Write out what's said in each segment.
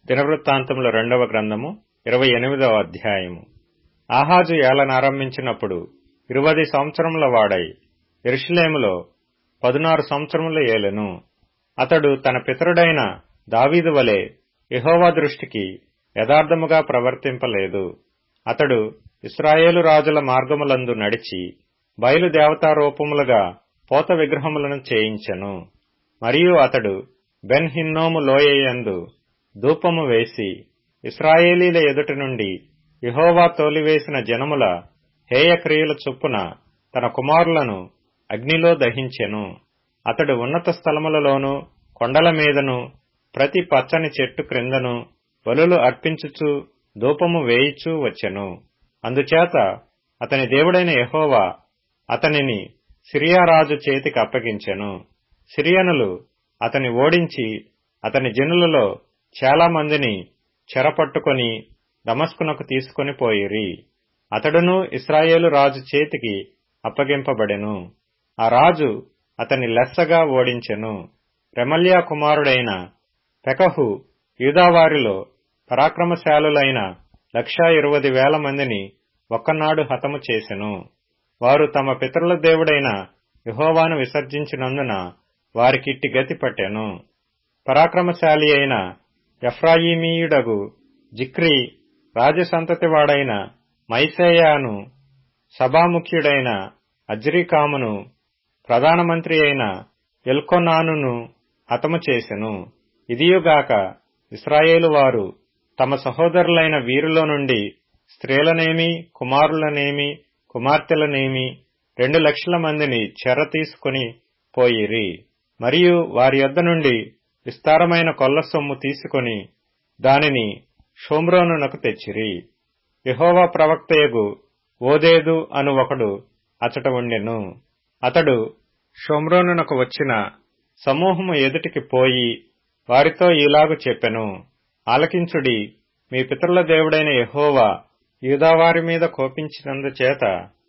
దినవృత్తాంతముల రెండవ గ్రంథము ఇరవై ఎనిమిదవ అధ్యాయము ఆహాజు ఏలనారంభించినప్పుడు ఇరువది సంవత్సరముల వాడై ఎరుషులేములో పదునారు సంవత్సరములు ఏలెను అతడు తన పితరుడైన దావీదు వలె యెహోవా దృష్టికి యథార్థముగా ప్రవర్తింపలేదు అతడు ఇస్రాయేలు రాజుల మార్గములందు నడిచి బయలు దేవతారూపములుగా పోత విగ్రహములను చేయించెను మరియు అతడు బెన్ హిన్నోము లోయయందు ధూపము వేసి ఇస్రాయేలీల ఎదుట నుండి యెహోవా తోలివేసిన జనముల హేయక్రియల చొప్పున తన కుమారులను అగ్నిలో దహించెను అతడు ఉన్నత స్థలములలోను కొండల మీదను ప్రతి పచ్చని చెట్టు క్రిందను బలులు అర్పించుచు ధూపము వేయిచూ వచ్చెను అందుచేత అతని దేవుడైన యెహోవా అతనిని సిరియా రాజు చేతికి అప్పగించెను సిరియనులు అతని ఓడించి అతని జనులలో చాలా మందిని చెరపట్టుకొని దమస్కునకు తీసుకొని పోయిరి అతడును ఇస్రాయేలు రాజు చేతికి అప్పగింపబడెను ఆ రాజు అతని లెస్సగా ఓడించెను రెమల్యా కుమారుడైన పెకహు యూదావారిలో పరాక్రమశాలులైన లక్షా ఇరవై వేల మందిని ఒక్కనాడు హతము చేసెను వారు తమ పితరుల దేవుడైన యహోవాను విసర్జించినందున వారికిట్టి గతి పట్టెను పరాక్రమశాలి అయిన ఎఫ్రాయిమీయుడగు జిక్రీ రాజసంతతివాడైన మైసేయాను సభాముఖ్యుడైన అజ్రికామును ప్రధానమంత్రి అయిన ఎల్కొనానును హతము చేసెను ఇదియుగాక ఇస్రాయేలు వారు తమ సహోదరులైన వీరిలో నుండి స్త్రీలనేమి కుమారులనేమి కుమార్తెలనేమి రెండు లక్షల మందిని చెర తీసుకుని పోయిరి మరియు వారి యొద్ద నుండి విస్తారమైన కొల్ల సొమ్ము తీసుకొని దానిని షోమ్రోనునకు తెచ్చిరి యహోవా ప్రవక్తయగు ఓదేదు అను ఒకడు అచట ఉండెను అతడు షోమ్రోనునకు వచ్చిన సమూహము ఎదుటికి పోయి వారితో ఇలాగు చెప్పెను ఆలకించుడి మీ పితరుల దేవుడైన యహోవా యూదావారి మీద కోపించినందుచేత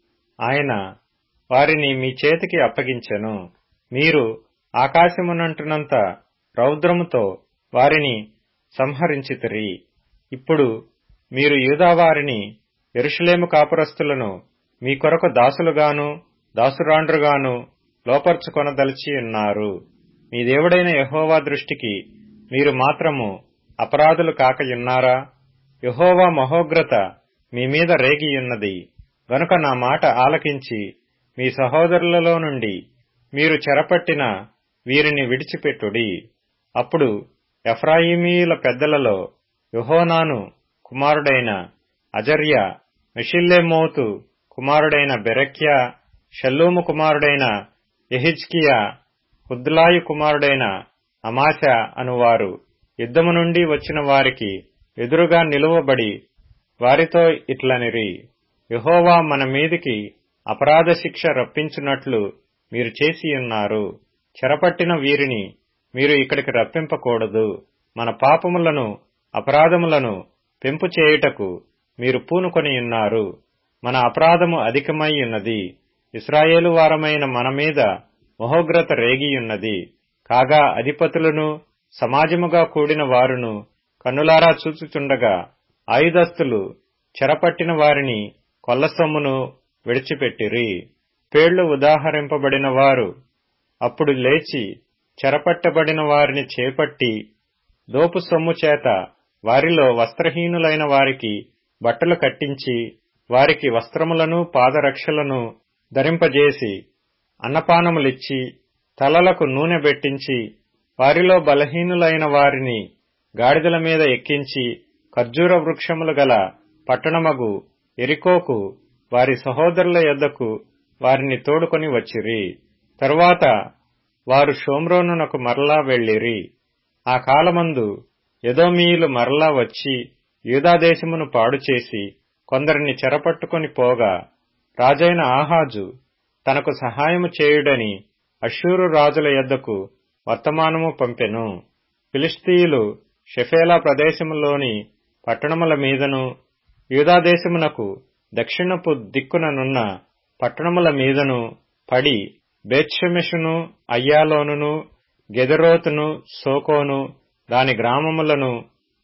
ఆయన వారిని మీ చేతికి అప్పగించెను మీరు ఆకాశమునంటున్నంత రౌద్రముతో వారిని సంహరించితిరి ఇప్పుడు మీరు యూదావారిని ఎరుషులేము కాపురస్తులను మీ కొరకు దాసులుగాను దాసురాండ్రుగాను లోపర్చుకొనదలిచి ఉన్నారు మీ దేవుడైన యహోవా దృష్టికి మీరు మాత్రము అపరాధులు కాకయున్నారా యహోవా మహోగ్రత మీ మీద రేగియున్నది గనుక నా మాట ఆలకించి మీ సహోదరులలో నుండి మీరు చెరపట్టిన వీరిని విడిచిపెట్టుడి అప్పుడు ఎఫ్రాయిమీయుల పెద్దలలో యుహోనాను కుమారుడైన అజర్య మెషిల్లెమోతు కుమారుడైన బెరక్యా షల్లూము కుమారుడైన ఎహిజ్కియా హుద్లాయు కుమారుడైన అమాశ అనువారు యుద్ధము నుండి వచ్చిన వారికి ఎదురుగా నిలువబడి వారితో ఇట్లనిరి యహోవా మన మీదికి అపరాధ శిక్ష రప్పించున్నట్లు మీరు చేసియున్నారు చెరపట్టిన వీరిని మీరు ఇక్కడికి రప్పింపకూడదు మన పాపములను అపరాధములను పెంపు చేయుటకు మీరు పూనుకొని ఉన్నారు మన అపరాధము అధికమై ఉన్నది ఇస్రాయేలు వారమైన మన మీద మహోగ్రత రేగియున్నది కాగా అధిపతులను సమాజముగా కూడిన వారును కన్నులారా చూచుచుండగా ఆయుధస్తులు చెరపట్టిన వారిని కొల్లసొమ్మును విడిచిపెట్టిరి పేళ్లు ఉదాహరింపబడిన వారు అప్పుడు లేచి చెరపట్టబడిన వారిని చేపట్టి దోపు సొమ్ము చేత వారిలో వస్త్రహీనులైన వారికి బట్టలు కట్టించి వారికి వస్త్రములను పాదరక్షలను ధరింపజేసి అన్నపానములిచ్చి తలలకు నూనె పెట్టించి వారిలో బలహీనులైన వారిని గాడిదల మీద ఎక్కించి ఖర్జూర వృక్షములు గల పట్టణమగు ఎరికోకు వారి సహోదరుల యొద్దకు వారిని తోడుకొని వచ్చిరి తరువాత వారు షోమ్రోనునకు మరలా వెళ్లిరి ఆ కాలమందు యదోమీయులు మరలా వచ్చి యూదాదేశమును పాడుచేసి కొందరిని చెరపట్టుకొని పోగా రాజైన ఆహాజు తనకు సహాయము చేయుడని అషూరు రాజుల యొద్దకు వర్తమానము పంపెను ఫిలిస్తీయులు షెఫేలా ప్రదేశములోని పట్టణముల మీదను యూదాదేశమునకు దక్షిణపు దిక్కుననున్న పట్టణముల మీదను పడి బేత్షెమెషును అయ్యాలోనును గెదరోతును సోకోను దాని గ్రామములను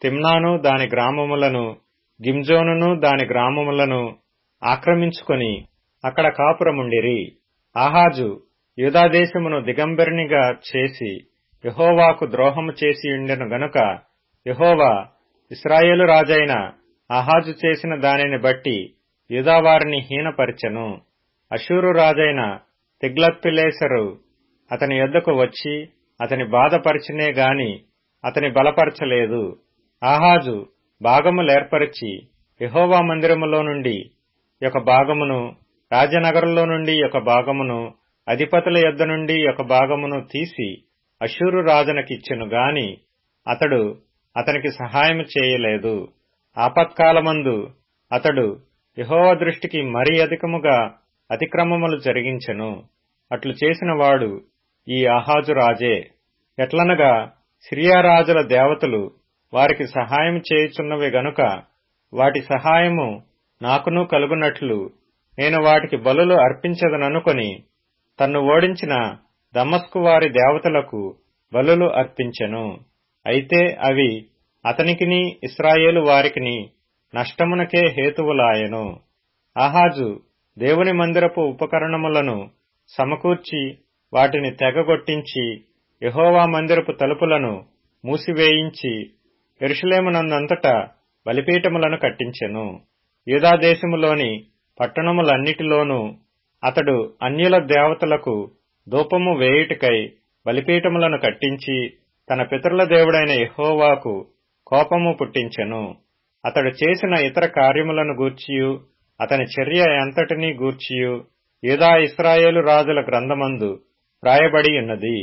తిమ్నాను దాని గ్రామములను గిమ్జోనును దాని గ్రామములను ఆక్రమించుకొని అక్కడ కాపురముండిరి ఆహాజు యూదాదేశమును దిగంబరినిగా చేసి యహోవాకు ద్రోహము చేసి ఉండెను గనుక యహోవా ఇస్రాయేలు రాజైన ఆహాజు చేసిన దానిని బట్టి యూదావారిని హీనపరిచెను అషూరు రాజైన తిగ్లత్పిలేసరు అతని యొద్దకు వచ్చి అతని బాధపరిచినే గాని అతని బలపరచలేదు ఆహాజు భాగములేర్పరిచి యహోవా మందిరములో నుండి ఒక భాగమును రాజనగరంలో నుండి ఒక భాగమును అధిపతుల యొద్ద నుండి ఒక భాగమును తీసి అషూరు రాజునకిచ్చెను గాని అతడు అతనికి సహాయం చేయలేదు ఆపత్కాలమందు అతడు యహోవ దృష్టికి మరీ అధికముగా అతిక్రమములు జరిగించెను అట్లు చేసిన వాడు ఈ ఆహాజు రాజే ఎట్లనగా సిరియా రాజుల దేవతలు వారికి సహాయం చేయుచున్నవి గనుక వాటి సహాయము నాకును కలుగునట్లు నేను వాటికి బలులు అర్పించదననుకొని తన్ను ఓడించిన దమస్కు వారి దేవతలకు బలులు అర్పించెను అయితే అవి అతనికిని ఇస్రాయేలు వారికిని నష్టమునకే హేతువులాయెను ఆహాజు దేవుని మందిరపు ఉపకరణములను సమకూర్చి వాటిని తెగగొట్టించి యహోవా మందిరపు తలుపులను మూసివేయించి ఎరుషులేమునందంతటా బలిపీఠములను కట్టించెను యూదాదేశములోని పట్టణములన్నిటిలోనూ అతడు అన్యుల దేవతలకు ధూపము వేయుటికై బలిపీఠములను కట్టించి తన పితరుల దేవుడైన యహోవాకు కోపము పుట్టించెను అతడు చేసిన ఇతర కార్యములను గూర్చియు అతని చర్య ఎంతటినీ గూర్చియు యూదా ఇస్రాయేలు రాజుల గ్రంథమందు వ్రాయబడి ఉన్నది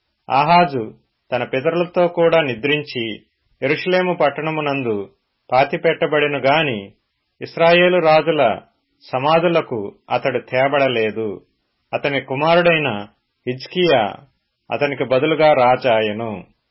ఆహాజు తన పితరులతో కూడా నిద్రించి ఎరుషులేము పట్టణమునందు పాతిపెట్టబడిను గాని ఇస్రాయేలు రాజుల సమాధులకు అతడు తేబడలేదు అతని కుమారుడైన హిజ్కియా అతనికి బదులుగా రాజాయను